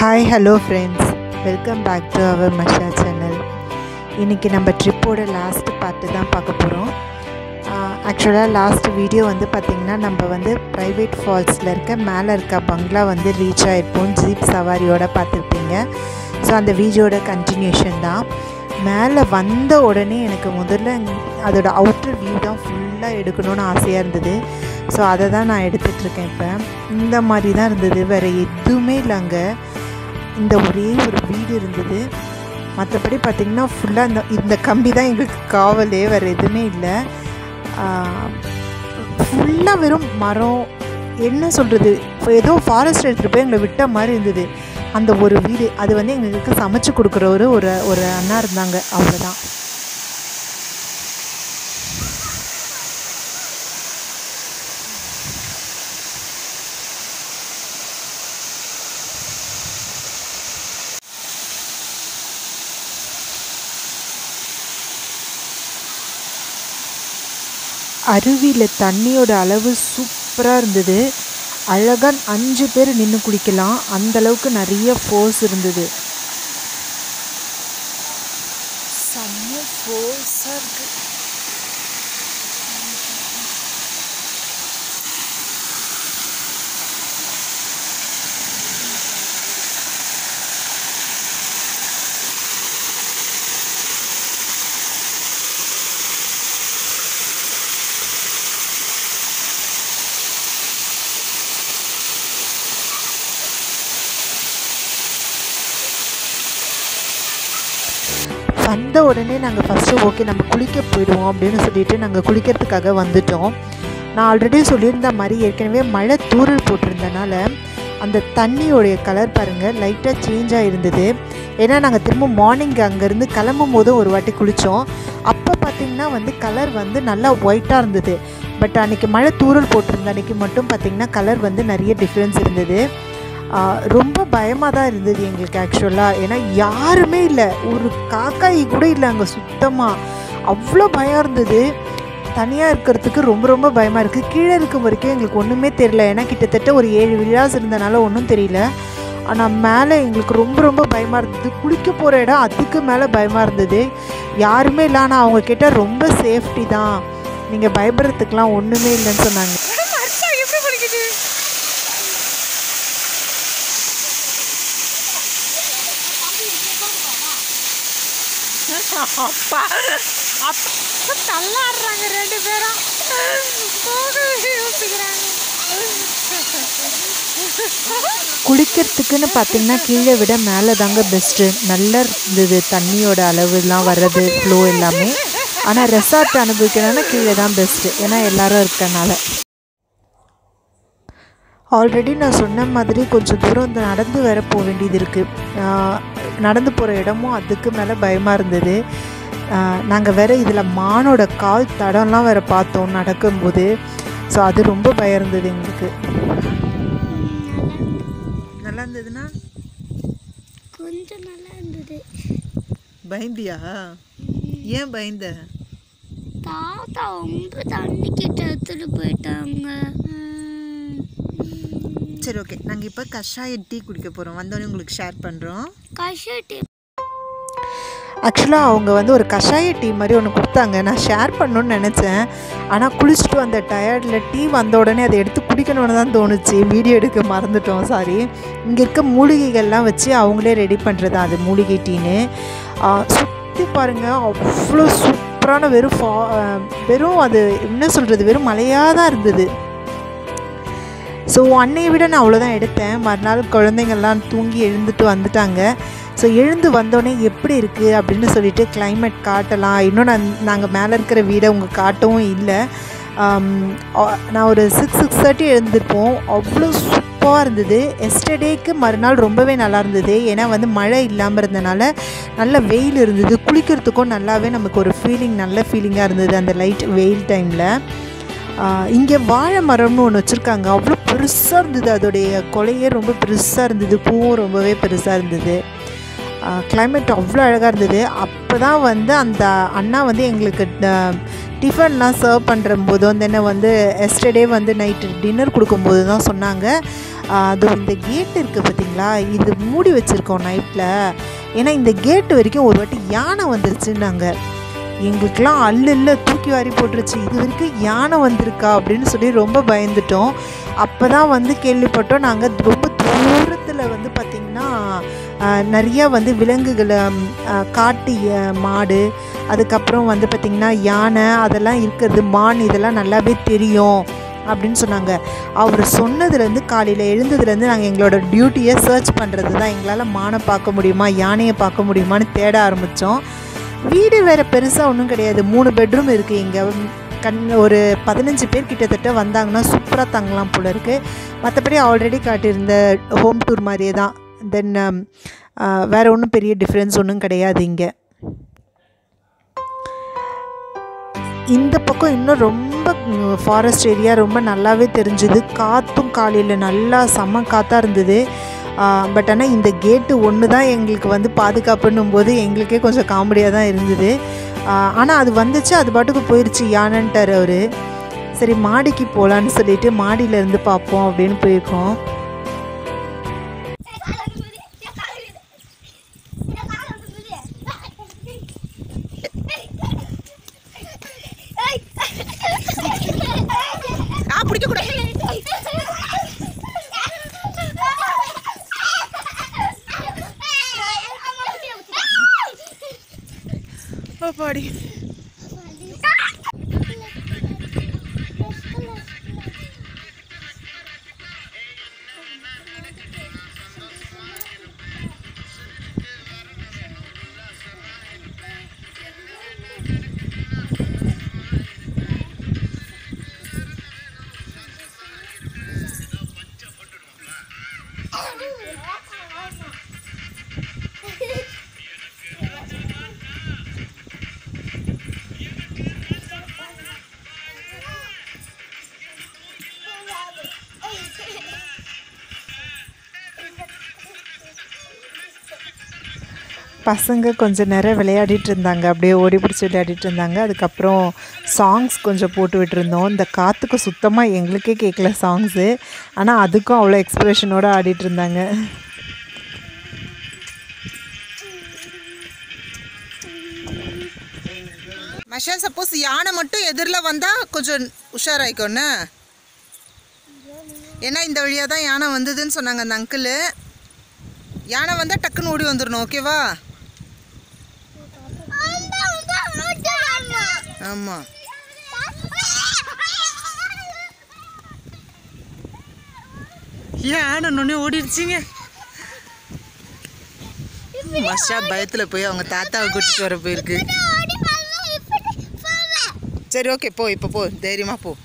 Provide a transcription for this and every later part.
hi hello friends welcome back to our Masha channel இன்றைக்கி நம்ம ட்ரிப்போட last part தான் பார்க்க போகிறோம் ஆக்சுவலாக லாஸ்ட் வீடியோ வந்து பார்த்திங்கன்னா நம்ம வந்து ப்ரைவேட் ஃபால்ஸில் இருக்க மேலே இருக்க பங்களா வந்து ரீச் ஆகிருப்போம் ஜீப் சவாரியோட பார்த்துருப்பீங்க ஸோ அந்த வீடியோட கண்டினியூஷன் தான் மேலே வந்த உடனே எனக்கு முதல்ல அதோட அவுட்டர் வியூ தான் ஃபுல்லாக எடுக்கணும்னு ஆசையாக இருந்தது ஸோ அதை தான் நான் எடுத்துகிட்ருக்கேன் இப்போ இந்த மாதிரி தான் இருந்தது வேறு எதுவுமே இல்லை அங்கே இந்த ஒரே ஒரு வீடு இருந்தது மற்றபடி பார்த்திங்கன்னா ஃபுல்லாக இந்த இந்த கம்பி தான் எங்களுக்கு காவலே வேறு எதுவுமே இல்லை ஃபுல்லாக வெறும் மரம் என்ன சொல்கிறது ஏதோ ஃபாரஸ்ட் எடுத்துகிட்டு போய் எங்களை விட்ட மாதிரி இருந்தது அந்த ஒரு வீடு அது வந்து எங்களுக்கு சமைச்சு கொடுக்குறவர் ஒரு ஒரு அண்ணா இருந்தாங்க அவ்வளோதான் அருவியில் தண்ணியோட அளவு சூப்பராக இருந்தது அழகாக அஞ்சு பேர் நின்று குளிக்கலாம் அந்த அளவுக்கு நிறைய ஃபோர்ஸ் இருந்தது செம்ம ஃபோர்ஸாக இருக்கு வந்த உடனே நாங்கள் ஃபஸ்ட்டு ஓகே நம்ம குளிக்க போயிடுவோம் அப்படின்னு சொல்லிட்டு நாங்கள் குளிக்கிறதுக்காக வந்துட்டோம் நான் ஆல்ரெடி சொல்லியிருந்த மாதிரி ஏற்கனவே மழை தூரல் போட்டிருந்தனால அந்த தண்ணியோடைய கலர் பாருங்கள் லைட்டாக சேஞ்ச் ஆகிருந்தது ஏன்னா நாங்கள் திரும்ப மார்னிங் அங்கேருந்து கிளம்பும் போது ஒரு வாட்டி குளித்தோம் அப்போ பார்த்திங்கன்னா வந்து கலர் வந்து நல்லா ஒயிட்டாக இருந்தது பட் அன்றைக்கி மழை தூரல் போட்டிருந்த அன்றைக்கி மட்டும் பார்த்திங்கன்னா கலர் வந்து நிறைய டிஃப்ரென்ஸ் இருந்தது ரொம்ப பயமாக தான் இருந்தது எங்களுக்கு ஆக்சுவலாக ஏன்னா யாருமே இல்லை ஒரு காக்காய் கூட இல்லை அங்கே சுத்தமாக அவ்வளோ பயம் இருந்தது தனியாக இருக்கிறதுக்கு ரொம்ப ரொம்ப பயமாக இருக்குது கீழே இருக்கும் வரைக்கும் எங்களுக்கு ஒன்றுமே தெரியல ஏன்னா கிட்டத்தட்ட ஒரு ஏழு விழாஸ் இருந்தனால ஒன்றும் தெரியல ஆனால் மேலே எங்களுக்கு ரொம்ப ரொம்ப பயமாக இருந்தது குளிக்க போகிற இடம் அதுக்கு மேலே பயமாக இருந்தது யாருமே இல்லை ஆனால் அவங்க கேட்டால் ரொம்ப சேஃப்டி தான் நீங்கள் பயப்படுறதுக்கெலாம் ஒன்றுமே இல்லைன்னு சொன்னாங்க அப்பா அப்பா தள்ளாடுறாங்க ரெண்டு பேரும் போகவே யோசிக்கிறாங்க குளிக்கிறதுக்குன்னு பார்த்தீங்கன்னா கீழே விட மேலே தாங்க பெஸ்ட்டு நல்லா இருந்தது தண்ணியோட அளவுலாம் வர்றது ஃப்ளோ எல்லாமே ஆனால் ரெசார்ட் அனுபவிக்கணும்னா கீழே தான் பெஸ்ட்டு ஏன்னா எல்லாரும் இருக்கனால ஆல்ரெடி நான் சொன்ன மாதிரி கொஞ்சம் தூரம் இந்த நடந்து வேற போக வேண்டியது இருக்குது நடந்து போகிற இடமும் அதுக்கு மேலே பயமாக இருந்தது நாங்கள் வேற இதில் மானோட கால் தடம்லாம் வேற பார்த்தோம் நடக்கும்போது ஸோ அது ரொம்ப பயம் இருந்தது எங்களுக்கு நல்லா இருந்ததுன்னா கொஞ்சம் நல்லா இருந்தது பயந்தியா ஏன் பயந்த தாத்தா ரொம்ப தண்ணி கிட்ட எடுத்துட்டு போயிட்டாங்க சரி ஓகே நாங்கள் இப்போ கஷாய டீ குடிக்க போகிறோம் வந்தோடனே உங்களுக்கு ஷேர் பண்ணுறோம் கஷட்டி ஆக்சுவலாக அவங்க வந்து ஒரு கஷாய டீ மாதிரி ஒன்று கொடுத்தாங்க நான் ஷேர் பண்ணணும்னு நினச்சேன் ஆனால் குளிச்சுட்டு வந்த டயர்டில் டீ வந்த உடனே அதை எடுத்து குடிக்கணும்னு தான் தோணுச்சு வீடியோ எடுக்க மறந்துட்டோம் சாரி இங்கே இருக்க மூலிகைகள்லாம் வச்சு அவங்களே ரெடி பண்ணுறது அது மூலிகை டீன்னு சுற்றி பாருங்கள் அவ்வளோ சூப்பரான வெறும் ஃபா வெறும் அது என்ன சொல்கிறது வெறும் மலையாக தான் இருந்தது ஸோ அன்னையை விட நான் அவ்வளோதான் எடுத்தேன் மறுநாள் குழந்தைங்கள்லாம் தூங்கி எழுந்துட்டு வந்துட்டாங்க ஸோ எழுந்து வந்தோடனே எப்படி இருக்குது அப்படின்னு சொல்லிட்டு கிளைமேட் காட்டலாம் இன்னும் நான் நாங்கள் மேலே இருக்கிற வீடை உங்கள் காட்டவும் இல்லை நான் ஒரு சிக்ஸ் சிக்ஸ் தேர்ட்டி எழுந்திருப்போம் அவ்வளோ சூப்பராக இருந்தது எஸ்டர்டேக்கு மறுநாள் ரொம்பவே நல்லா இருந்தது ஏன்னா வந்து மழை இல்லாமல் இருந்தனால நல்ல வெயில் இருந்தது குளிக்கிறதுக்கும் நல்லாவே நமக்கு ஒரு ஃபீலிங் நல்ல ஃபீலிங்காக இருந்தது அந்த லைட் வெயில் டைமில் இங்கே வாழை மரம்னு ஒன்று வச்சுருக்காங்க அவ்வளோ பெருசாக இருந்தது அதோடைய கொலையே ரொம்ப பெருசாக இருந்தது பூவும் ரொம்பவே பெருசாக இருந்தது climate அவ்வளோ அழகாக இருந்தது அப்போ தான் வந்து அந்த அண்ணா வந்து எங்களுக்கு டிஃபன்லாம் சர்வ் பண்ணுற போதும் தென்ன வந்து எஸ்டர்டே வந்து நைட்டு டின்னர் கொடுக்கும்போது தான் சொன்னாங்க ஆஹ் அது இந்த கேட் இருக்குது பார்த்தீங்களா இது மூடி வச்சுருக்கோம் நைட்டில் ஏன்னா இந்த கேட்டு வரைக்கும் ஒரு வாட்டி யானை வந்துருச்சுன்னாங்க எங்களுக்கெல்லாம் அல்ல இல்லை தூக்கி வாரி போட்டுருச்சு இது வரைக்கும் யானை வந்திருக்கா அப்படின்னு சொல்லி ரொம்ப பயந்துட்டோம் அப்போ தான் வந்து கேள்விப்பட்டோம் நாங்கள் ரொம்ப தூரத்தில் வந்து பார்த்திங்கன்னா ஆஹ், நிறைய வந்து விலங்குகளை ம், ஆஹ், காட்டு ய- மாடு அதுக்கப்புறம் வந்து பார்த்திங்கன்னா யானை அதெல்லாம் இருக்கிறது மான் இதெல்லாம் நல்லாவே தெரியும் அப்படின்னு சொன்னாங்க அவர் சொன்னதுலேருந்து காலையில் எழுந்ததுலேருந்து நாங்கள் எங்களோட டியூட்டியை சர்ச் பண்ணுறது தான் எங்களால் மானை பார்க்க முடியுமா யானையை பார்க்க முடியுமான்னு தேட ஆரம்பித்தோம் வீடு வேறு பெருசாக ஒன்றும் கிடையாது மூணு பெட்ரூம் இருக்குது இங்கே கண் ஒரு பதினஞ்சு பேர் கிட்டத்தட்ட வந்தாங்கன்னா சூப்பராக தங்கலாம் போல இருக்குது மற்றபடி ஆல்ரெடி காட்டியிருந்த ஹோம் டூர் மாதிரியே தான் தென் வேறு ஒன்றும் பெரிய டிஃப்ரென்ஸ் ஒன்றும் கிடையாது இங்கே இந்த பக்கம் இன்னும் ரொம்ப ஃபாரஸ்ட் ஏரியா ரொம்ப நல்லாவே தெரிஞ்சுது காற்றும் காலையில் நல்லா செம்ம காற்றா இருந்தது பட் ஆனால் இந்த கேட்டு ஒன்று தான் எங்களுக்கு வந்து பாதுகாப்புன்னும் போது எங்களுக்கே கொஞ்சம் காமெடியாக தான் இருந்தது ஆனால் அது வந்துச்சு அது பாட்டுக்கு போயிடுச்சு யானைன்ட்டார் அவர் சரி மாடிக்கு போகலான்னு சொல்லிட்டு மாடியில இருந்து பார்ப்போம் அப்படின்னு போயிருக்கோம் ஆ பிடிக்க கூடாது ஓ பாடி பசங்க கொஞ்சம் நேரம் விளையாடிட்டு இருந்தாங்க அப்படியே ஓடி பிடிச்சி விளையாடிட்டு இருந்தாங்க அதுக்கப்புறம் சாங்ஸ் கொஞ்சம் போட்டு விட்டுருந்தோம் இந்த காற்றுக்கு சுத்தமாக எங்களுக்கே கேட்கல சாங்ஸு ஆனால் அதுக்கும் அவ்வளோ எக்ஸ்ப்ரெஷனோடு ஆடிட்டு இருந்தாங்க மஷா சப்போஸ் யானை மட்டும் எதிரில் வந்தால் கொஞ்சம் உஷாராயிக்கோண்ணே ஏன்னா இந்த வழியாக தான் யானை வந்ததுன்னு சொன்னாங்க அந்த அங்கிள் யானை வந்தால் டக்குன்னு ஓடி வந்துடணும் ஓகேவா ஆமாம் யானை நொன்னே ஓடிடுச்சிங்க மஷா பயத்தில் போய் அவங்க தாத்தாவை கூட்டிட்டு வர போயிருக்கு சரி ஓகே போ இப்போ போ தைரியமாக போ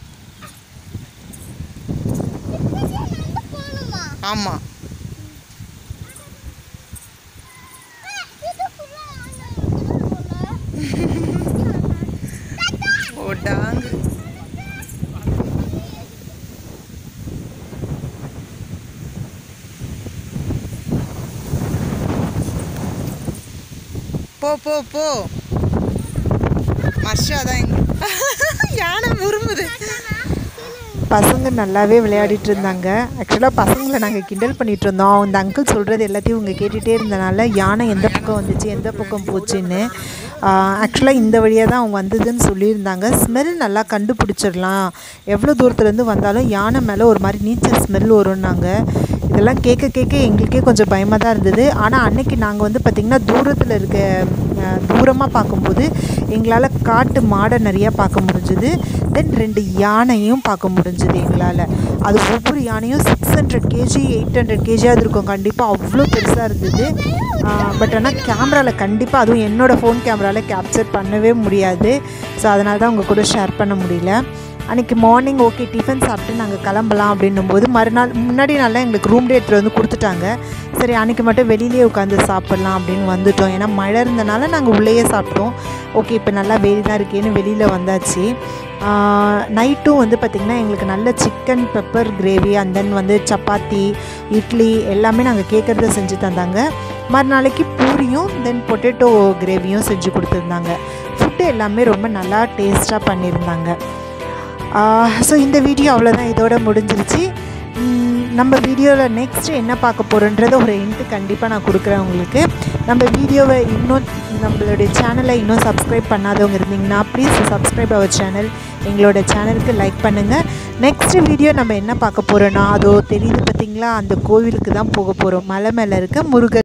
ஆமாம் ஓடாங்க போ போ போ மர்ஷா தான் எங்க யானை விரும்புது பசங்க நல்லாவே விளையாடிட்டு இருந்தாங்க ஆக்சுவலாக பசங்களை நாங்கள் கிண்டல் பண்ணிட்டு இருந்தோம் இந்த அங்கிள் சொல்கிறது எல்லாத்தையும் இவங்க கேட்டுகிட்டே இருந்தனால யானை எந்த பக்கம் வந்துச்சு எந்த பக்கம் போச்சுன்னு ஆக்சுவலாக இந்த வழியாக தான் அவங்க வந்ததுன்னு சொல்லியிருந்தாங்க ஸ்மெல் நல்லா கண்டுபிடிச்சிடலாம் எவ்வளோ தூரத்துலேருந்து வந்தாலும் யானை மேலே ஒரு மாதிரி நீச்சல் ஸ்மெல் வரும்னாங்க இதெல்லாம் கேட்க கேட்க எங்களுக்கே கொஞ்சம் பயமாக தான் இருந்தது ஆனால் அன்னைக்கு நாங்கள் வந்து பார்த்திங்கன்னா தூரத்தில் இருக்க தூரமாக பார்க்கும்போது எங்களால் காட்டு மாடை நிறையா பார்க்க முடிஞ்சுது தென் ரெண்டு யானையும் பார்க்க முடிஞ்சுது எங்களால் அது ஒவ்வொரு யானையும் six hundred KG eight hundred கேஜியாவது இருக்கும் கண்டிப்பாக அவ்வளோ பெருசாக இருந்தது பட் ஆனால் கேமராவில் கண்டிப்பாக அதுவும் என்னோடய ஃபோன் கேமராவில் கேப்சர் பண்ணவே முடியாது ஸோ அதனால தான் உங்கள் கூட ஷேர் பண்ண முடியல அன்றைக்கி மார்னிங் ஓகே டிஃபன் சாப்பிட்டு நாங்கள் கிளம்பலாம் அப்படின்னும் போது மறுநாள் முன்னாடி நாளில் எங்களுக்கு ரூம் டே எடுத்துகிட்டு வந்து கொடுத்துட்டாங்க சரி அன்றைக்கி மட்டும் வெளியிலே உட்காந்து சாப்பிட்லாம் அப்படின்னு வந்துட்டோம் ஏன்னா மழை இருந்தனால நாங்கள் உள்ளேயே சாப்பிட்டோம் ஓகே இப்போ நல்லா வெயில் தான் இருக்கேன்னு வெளியில் வந்தாச்சு நைட்டும் வந்து பார்த்திங்கன்னா எங்களுக்கு நல்ல chicken pepper gravy and then வந்து சப்பாத்தி இட்லி எல்லாமே நாங்கள் கேட்குறத செஞ்சு தந்தாங்க மறுநாளைக்கு பூரியும் தென் பொட்டேட்டோ கிரேவியும் செஞ்சு கொடுத்துருந்தாங்க ஃபுட்டு எல்லாமே ரொம்ப நல்லா டேஸ்ட்டாக பண்ணியிருந்தாங்க ஸோ இந்த வீடியோ அவ்வளோதான் இதோட முடிஞ்சிருச்சு ம், நம்ம வீடியோவில் நெக்ஸ்ட்டு என்ன பார்க்க போகிறோன்றத ஒரு இன்ட்டு கண்டிப்பாக நான் கொடுக்குறேன் உங்களுக்கு நம்ம வீடியோவை இன்னும் நம்மளுடைய சேனலை இன்னும் சப்ஸ்கிரைப் பண்ணாதவங்க இருந்தீங்கன்னா ப்ளீஸ் சப்ஸ்கிரைப் அவர் சேனல் எங்களோட சேனலுக்கு லைக் பண்ணுங்கள் நெக்ஸ்ட் வீடியோ நம்ம என்ன பார்க்க போகிறோன்னா அதோ தெரியுது பார்த்தீங்களா அந்த கோவிலுக்கு தான் போக போகிறோம் மலை மேலே இருக்க முருகர்